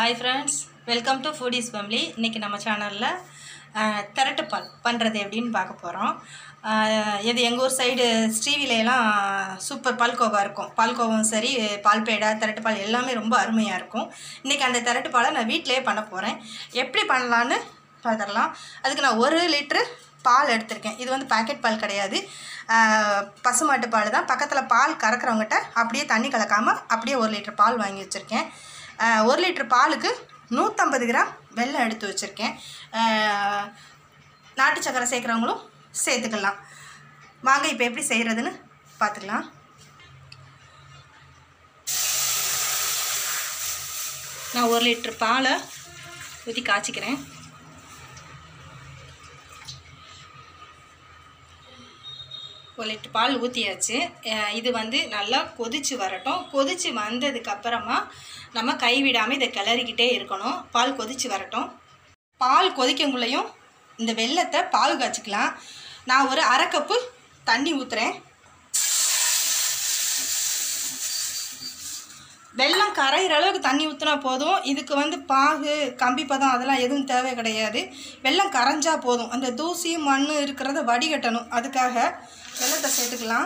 hi friends welcome to foodies family இன்றைக்கி நம்ம சேனலில் திரட்டுப்பால் பண்ணுறது எப்படின்னு பார்க்க போகிறோம் இது எங்கள் ஊர் சைடு ஸ்ரீவிலையெல்லாம் சூப்பர் பால்கோவா இருக்கும் பால்கோவும் சரி பால் பேடா திரட்டுப்பால் எல்லாமே ரொம்ப அருமையாக இருக்கும் இன்றைக்கி அந்த திரட்டுப்பாலை நான் வீட்டிலேயே பண்ண போகிறேன் எப்படி பண்ணலான்னு பார்த்துடலாம் அதுக்கு நான் ஒரு லிட்ரு பால் எடுத்திருக்கேன் இது வந்து பாக்கெட் பால் கிடையாது ஆஹ் பசுமாட்டு பால் தான் பக்கத்தில் பால் கறக்கிறவங்ககிட்ட அப்படியே தண்ணி கலக்காமல் அப்படியே ஒரு லிட்டர் பால் வாங்கி வச்சுருக்கேன் ஆஹ் ஒரு லிட்டர் பாலுக்கு நூற்றம்பது கிராம் வெல்லம் எடுத்து வச்சுருக்கேன் ஆஹ் நாட்டு சக்கரை சேர்க்குறவங்களும் சேர்த்துக்கலாம் வாங்க இப்போ எப்படி செய்கிறதுன்னு பார்த்துக்கலாம் நான் ஒரு லிட்டர் பாலை ஊற்றி காய்ச்சிக்கிறேன் ஒரு லிட்டர் பால் ஊற்றியாச்சு அஹ் இது வந்து நல்லா கொதிச்சு வரட்டும் கொதிச்சு வந்ததுக்கப்புறமா நம்ம கைவிடாமல் இதை கிளறிக்கிட்டே இருக்கணும் பால் கொதிச்சு வரட்டும் பால் கொதிக்கங்குள்ளேயும் இந்த வெல்லத்தை பால் காய்ச்சிக்கலாம் நான் ஒரு அரை கப்பு தண்ணி ஊற்றுறேன் வெல்லம் கரையிற அளவுக்கு தண்ணி ஊற்றினா போதும் இதுக்கு வந்து பாகு கம்பி பதம் அதெல்லாம் எதுவும் தேவை கிடையாது வெல்லம் கரைஞ்சா போதும் அந்த தூசியும் மண் இருக்கிறத வடிகட்டணும் அதுக்காக வெல்லத்தை சேர்த்துக்கலாம்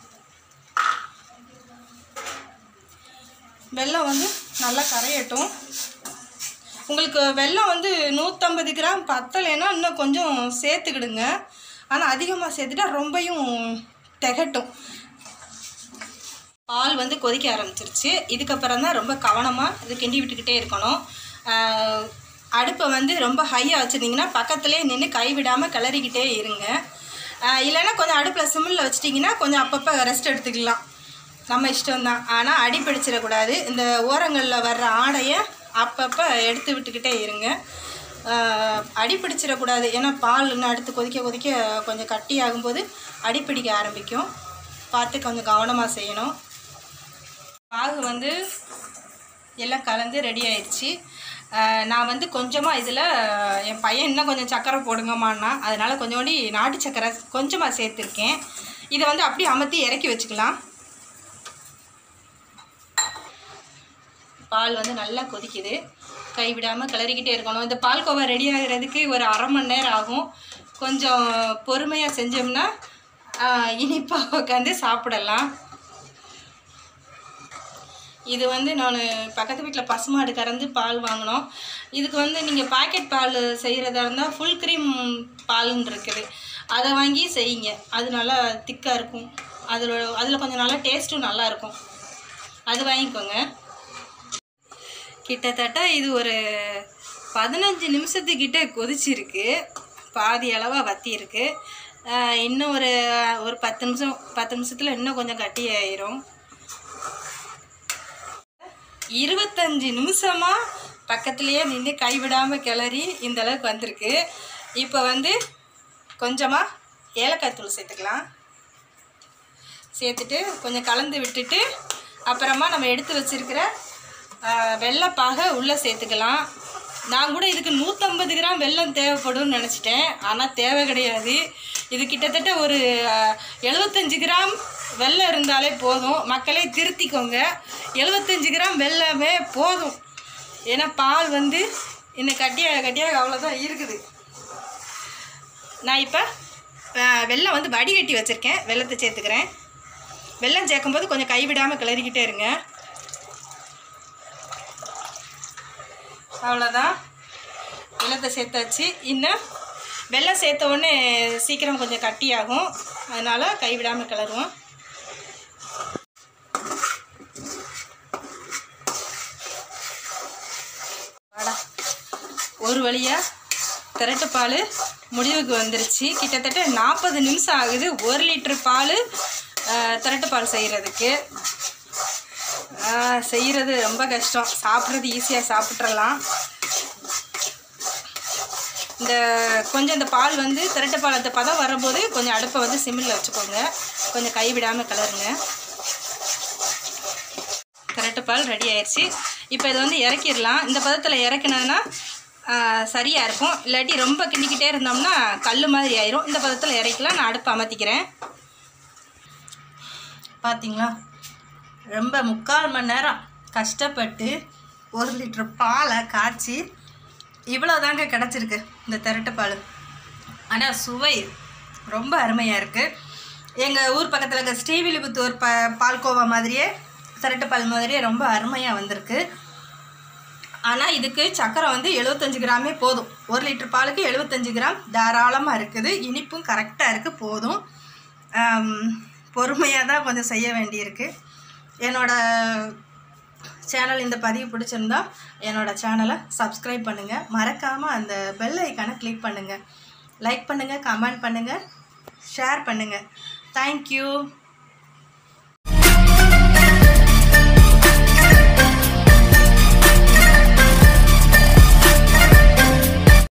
வெல்லம் வந்து நல்லா கரையட்டும் உங்களுக்கு வெல்லம் வந்து நூற்றம்பது கிராம் பத்தலைன்னா இன்னும் கொஞ்சம் சேர்த்துக்கிடுங்க ஆனால் அதிகமாக சேர்த்துட்டா ரொம்பையும் திகட்டும் பால் வந்து கொதிக்க ஆரம்பிச்சிருச்சு இதுக்கப்புறம் தான் ரொம்ப கவனமாக இது கிண்டி விட்டுக்கிட்டே இருக்கணும் ஆஹ் அடுப்பை வந்து ரொம்ப ஹையாக வச்சுருந்தீங்கன்னா பக்கத்துலேயே நின்று கைவிடாமல் கிளறிக்கிட்டே இருங்க ஆஹ் இல்லைன்னா கொஞ்சம் அடுப்பில் சிம்மில் வச்சிட்டிங்கன்னா கொஞ்சம் அப்பப்போ ரெஸ்ட் எடுத்துக்கலாம் நம்ம இஷ்டம்தான் ஆனால் அடி பிடிச்சிடக்கூடாது இந்த ஓரங்களில் வர்ற ஆடையை அப்பப்போ எடுத்து விட்டுக்கிட்டே இருங்க ஆஹ் அடி பிடிச்சிடக்கூடாது ஏன்னா பால் இன்னும் அடுத்து கொதிக்க கொதிக்க கொஞ்சம் கட்டி ஆகும்போது அடி பிடிக்க ஆரம்பிக்கும் பார்த்து கொஞ்சம் கவனமாக செய்யணும் பாகு வந்து எல்லாம் கலந்து ரெடி ஆயிடுச்சு ஆஹ் நான் வந்து கொஞ்சமாக இதில் என் பையன் இன்னும் கொஞ்சம் சக்கரை போடுங்கம்மான்னா அதனால் கொஞ்சோண்டி நாட்டு சக்கரை கொஞ்சமாக சேர்த்துருக்கேன் இதை வந்து அப்படியே அமர்த்தி இறக்கி வச்சுக்கலாம் பால் வந்து நல்லா கொதிக்குது கைவிடாமல் கிளறிக்கிட்டே இருக்கணும் இந்த பால்கோவா ரெடி ஆகிறதுக்கு ஒரு அரை மணி நேரம் ஆகும் கொஞ்சம் பொறுமையாக செஞ்சோம்னா இனிப்பாக உட்காந்து சாப்பிடலாம் இது வந்து நான் பக்கத்து வீட்டில் பசுமாடு கறந்து பால் வாங்கினோம் இதுக்கு வந்து நீங்கள் பாக்கெட் பால் செய்கிறதா இருந்தால் ஃபுல் க்ரீம் பால்னு இருக்குது அதை வாங்கி செய்யுங்க அது நல்லா திக்காக இருக்கும் அதில் அதில் கொஞ்சம் நல்லா டேஸ்ட்டும் நல்லா இருக்கும் அது வாங்கிக்கோங்க கிட்டத்தட்ட இது ஒரு பதினஞ்சு நிமிஷத்துக்கிட்ட கொதிச்சிருக்கு பாதி அளவாக வத்தி இருக்கு ஆஹ் இன்னும் ஒரு ஒரு பத்து நிமிஷம் பத்து நிமிஷத்தில் இன்னும் கொஞ்சம் கட்டி ஆயிரும் இருபத்தஞ்சி நிமிஷமா பக்கத்துலேயே நின்று கைவிடாமல் கிளறி இந்த அளவுக்கு வந்திருக்கு இப்போ வந்து கொஞ்சமாக ஏலக்காய் தூள் சேர்த்துக்கலாம் சேர்த்துட்டு கொஞ்சம் கலந்து விட்டுட்டு அப்புறமா நம்ம எடுத்து வச்சிருக்கிற வெள்ளைப்பாகை உள்ளே சேர்த்துக்கலாம் நான் கூட இதுக்கு நூற்றம்பது கிராம் வெல்லம் தேவைப்படும்னு நினச்சிட்டேன் ஆனால் தேவை கிடையாது இது கிட்டத்தட்ட ஒரு எழுபத்தஞ்சு கிராம் வெல்லம் இருந்தாலே போதும் மக்களே திருத்திக்கோங்க எழுபத்தஞ்சு கிராம் வெல்லமே போதும் ஏன்னா பால் வந்து இன்னும் கட்டியாக கட்டியாக அவ்வளோதான் இருக்குது நான் இப்போ வெல்லம் வந்து வடிகட்டி வச்சுருக்கேன் வெல்லத்தை சேர்த்துக்கிறேன் வெல்லம் சேர்க்கும்போது கொஞ்சம் கைவிடாமல் கிளறிக்கிட்டே இருங்க அவ்வளோதான் வெள்ளத்தை சேர்த்தாச்சு இன்னும் வெள்ளம் சேர்த்த உடனே சீக்கிரம் கொஞ்சம் கட்டியாகும் அதனால் கைவிடாமல் கிளறுவோம் வாடா ஒரு வழியாக திரட்டு பால் முடிவுக்கு வந்துருச்சு கிட்டத்தட்ட நாற்பது நிமிஷம் ஆகுது ஒரு லிட்டர் பால் திரட்டு பால் செய்கிறதுக்கு செய்கிறது ரொம்ப கஷ்டம் சாப்பிட்றது ஈஸியாக சாப்பிட்றலாம் இந்த கொஞ்சம் இந்த பால் வந்து திரட்டு பால் அந்த பதம் வரும்போது கொஞ்சம் அடுப்பை வந்து சிம்மில் வச்சுக்கோங்க கொஞ்சம் கைவிடாமல் கிளறுங்க திரட்டு பால் ரெடி ஆயிடுச்சு இப்போ இதை வந்து இறக்கிடலாம் இந்த பதத்தில் இறக்குனதுன்னா சரியாக இருக்கும் இல்லாட்டி ரொம்ப கிண்டிக்கிட்டே இருந்தோம்னா கல் மாதிரி ஆயிரும் இந்த பதத்தில் இறக்கலாம் நான் அடுப்பை அமர்த்திக்கிறேன் பார்த்தீங்களா ரொம்ப முக்கால் மணி நேரம் கஷ்டப்பட்டு ஒரு லிட்டர் பாலை காய்ச்சி இவ்வளோ தாங்க கிடச்சிருக்கு இந்த திரட்டு பால் ஆனால் சுவை ரொம்ப அருமையாக இருக்குது எங்கள் ஊர் பக்கத்தில் இருக்க ஸ்ரீவில்லிபுத்தூர் ப பால்கோவா மாதிரியே திரட்டு பால் மாதிரியே ரொம்ப அருமையாக வந்திருக்கு ஆனால் இதுக்கு சக்கரை வந்து எழுபத்தஞ்சு கிராமே போதும் ஒரு லிட்டர் பாலுக்கு எழுபத்தஞ்சு கிராம் தாராளமாக இருக்குது இனிப்பும் கரெக்டாக இருக்குது போதும் பொறுமையாக தான் கொஞ்சம் செய்ய வேண்டியிருக்கு என்னோட சேனல் இந்த பதிவு பிடிச்சிருந்தா என்னோட சேனலை சப்ஸ்கிரைப் பண்ணுங்கள் மறக்காமல் அந்த பெல் ஐக்கானை கிளிக் பண்ணுங்கள் லைக் பண்ணுங்கள் கமெண்ட் பண்ணுங்கள் ஷேர் பண்ணுங்கள் தேங்க்யூ